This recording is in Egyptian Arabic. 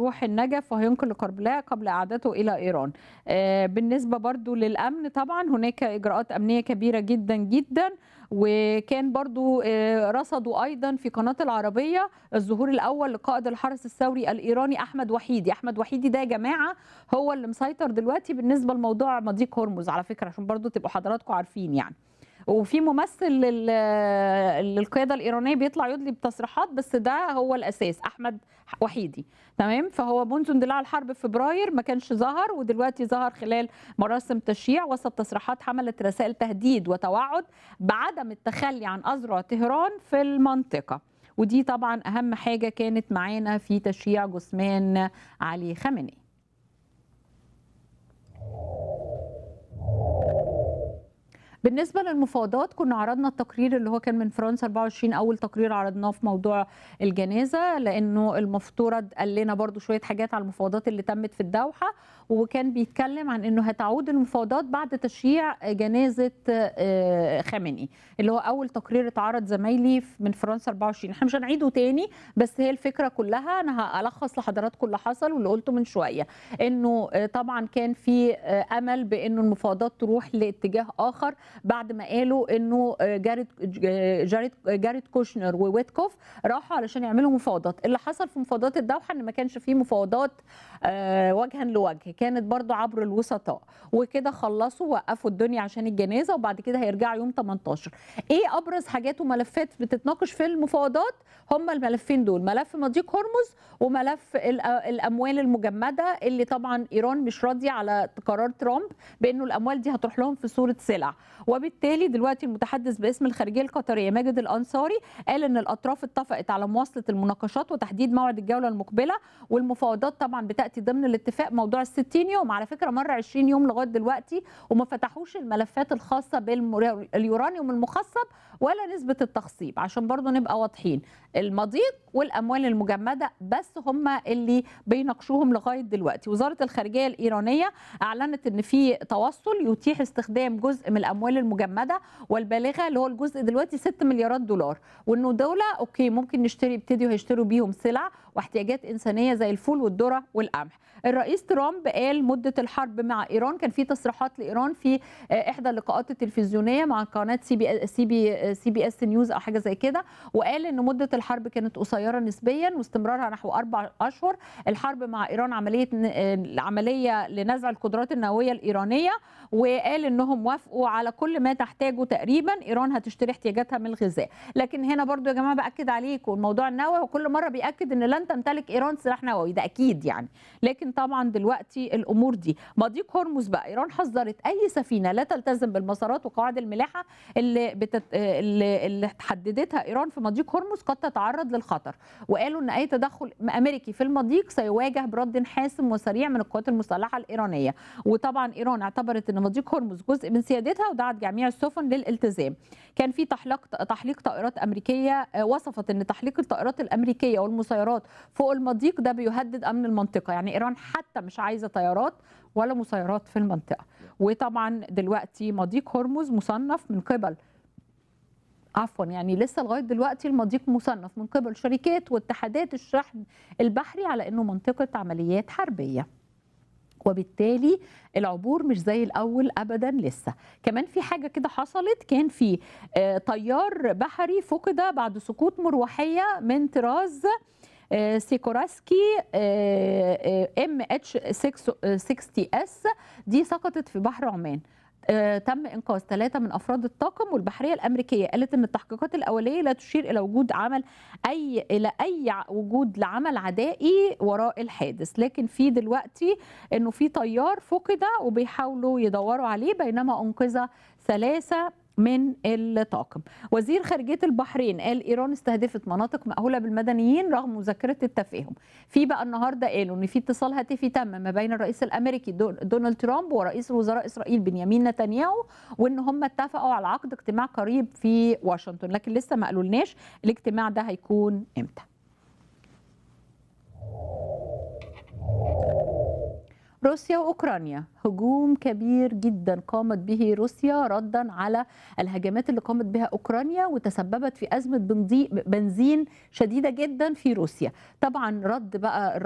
هيروح النجف وهينقل كربلاء قبل إعادته إلى إيران آه، بالنسبة برضو للأمن طبعا هناك إجراءات أمنية كبيرة جدا جدا وكان برضو آه، رصدوا أيضا في قناة العربية الظهور الأول لقائد الحرس الثوري الإيراني أحمد وحيدي أحمد وحيدي ده يا جماعة هو اللي مسيطر دلوقتي بالنسبة لموضوع مضيق هرمز على فكرة عشان برضو تبقوا حضراتكم عارفين يعني وفي ممثل لل- للقياده الايرانيه بيطلع يدلي بتصريحات بس ده هو الاساس احمد وحيدي تمام فهو منذ اندلاع الحرب في فبراير ما كانش ظهر ودلوقتي ظهر خلال مراسم تشييع وسط تصريحات حملت رسائل تهديد وتوعد بعدم التخلي عن اذرع طهران في المنطقه ودي طبعا اهم حاجه كانت معانا في تشييع جثمان علي خامنئي بالنسبه للمفاوضات كنا عرضنا التقرير اللي هو كان من فرنسا 24 اول تقرير عرضناه في موضوع الجنازه لانه المفترض قال لنا برضو شويه حاجات على المفاوضات اللي تمت في الدوحه وكان بيتكلم عن انه هتعود المفاوضات بعد تشييع جنازه آه، خامنئي اللي هو اول تقرير اتعرض زمايلي من فرنسا 24 احنا مش هنعيده تاني بس هي الفكره كلها انا هلخص لحضراتكم اللي حصل واللي قلته من شويه انه آه، طبعا كان في آه، امل بانه المفاوضات تروح لاتجاه اخر بعد ما قالوا انه آه، جاريد آه، جاريد جاريد كوشنر وويتكوف راحوا علشان يعملوا مفاوضات اللي حصل في مفاوضات الدوحه ان ما كانش فيه مفاوضات آه، وجها لوجه كانت برضو عبر الوسطاء وكده خلصوا وقفوا الدنيا عشان الجنازه وبعد كده هيرجعوا يوم 18 ايه ابرز حاجات وملفات بتتناقش في المفاوضات هم الملفين دول ملف مضيق هرمز وملف ال- الاموال المجمده اللي طبعا ايران مش راضيه على قرار ترامب بانه الاموال دي هتروح لهم في صوره سلع وبالتالي دلوقتي المتحدث باسم الخارجيه القطريه ماجد الانصاري قال ان الاطراف اتفقت على مواصله المناقشات وتحديد موعد الجوله المقبله والمفاوضات طبعا بتاتي ضمن الاتفاق موضوع ال 60 يوم على فكره مر 20 يوم لغايه دلوقتي وما فتحوش الملفات الخاصه باليورانيوم المخصب ولا نسبه التخصيب عشان برضو نبقى واضحين المضيق والاموال المجمده بس هم اللي بيناقشوهم لغايه دلوقتي وزاره الخارجيه الايرانيه اعلنت ان في توصل يتيح استخدام جزء من الاموال المجمده والبالغه اللي هو الجزء دلوقتي 6 مليارات دولار وانه دوله اوكي ممكن نشتري يبتدوا هيشتروا بيهم سلع واحتياجات انسانيه زي الفول والذره والقمح الرئيس ترامب قال مده الحرب مع ايران كان في تصريحات لايران في آه، احدى اللقاءات التلفزيونيه مع قناه سي بي سي بي سي بي اس نيوز او حاجه زي كده وقال ان مده الحرب كانت قصيره نسبيا واستمرارها نحو اربع اشهر الحرب مع ايران عمليه ن- آه، عمليه لنزع القدرات النوويه الايرانيه وقال انهم وافقوا على كل ما تحتاجه تقريبا ايران هتشتري احتياجاتها من الغذاء لكن هنا برضو يا جماعه باكد عليكم الموضوع النووي وكل مره بياكد ان لن تمتلك ايران سلاح نووي ده اكيد يعني لكن طبعا دلوقتي الامور دي مضيق هرمز بقى ايران حذرت اي سفينه لا تلتزم بالمسارات وقواعد الملاحه اللي بتت... اللي, اللي حددتها ايران في مضيق هرمز قد تتعرض للخطر وقالوا ان اي تدخل امريكي في المضيق سيواجه برد حاسم وسريع من القوات المسلحه الايرانيه وطبعا ايران اعتبرت ان مضيق هرمز جزء من سيادتها ودعت جميع السفن للالتزام كان في تحليق تحليق طائرات امريكيه آه، وصفت ان تحليق الطائرات الامريكيه والمسيرات فوق المضيق ده بيهدد امن المنطقه يعني ايران حتى مش عايزه طيارات ولا مسيرات في المنطقه وطبعا دلوقتي مضيق هرمز مصنف من قبل عفوا يعني لسه لغايه دلوقتي المضيق مصنف من قبل شركات واتحادات الشحن البحري على انه منطقه عمليات حربيه وبالتالي العبور مش زي الاول ابدا لسه كمان في حاجه كده حصلت كان في آه، طيار بحري فقد بعد سقوط مروحيه من طراز آه، سيكوراسكي ام اتش 60 اس دي سقطت في بحر عمان آه، تم انقاذ ثلاثه من افراد الطاقم والبحريه الامريكيه قالت ان التحقيقات الاوليه لا تشير الى وجود عمل اي الى اي ع- وجود لعمل عدائي وراء الحادث لكن في دلوقتي انه في طيار فقد وبيحاولوا يدوروا عليه بينما انقذ ثلاثه من الطاقم وزير خارجيه البحرين قال ايران استهدفت مناطق مأهوله بالمدنيين رغم مذكره التفاهم في بقى النهارده قالوا ان في اتصال هاتفي تم ما بين الرئيس الامريكي دو- دونالد ترامب ورئيس وزراء اسرائيل بنيامين نتنياهو وان هم اتفقوا على عقد اجتماع قريب في واشنطن لكن لسه ما قالولناش الاجتماع ده هيكون امتى روسيا واوكرانيا هجوم كبير جدا قامت به روسيا ردا على الهجمات اللي قامت بها اوكرانيا وتسببت في ازمه بنزي- بنزين شديده جدا في روسيا طبعا رد بقى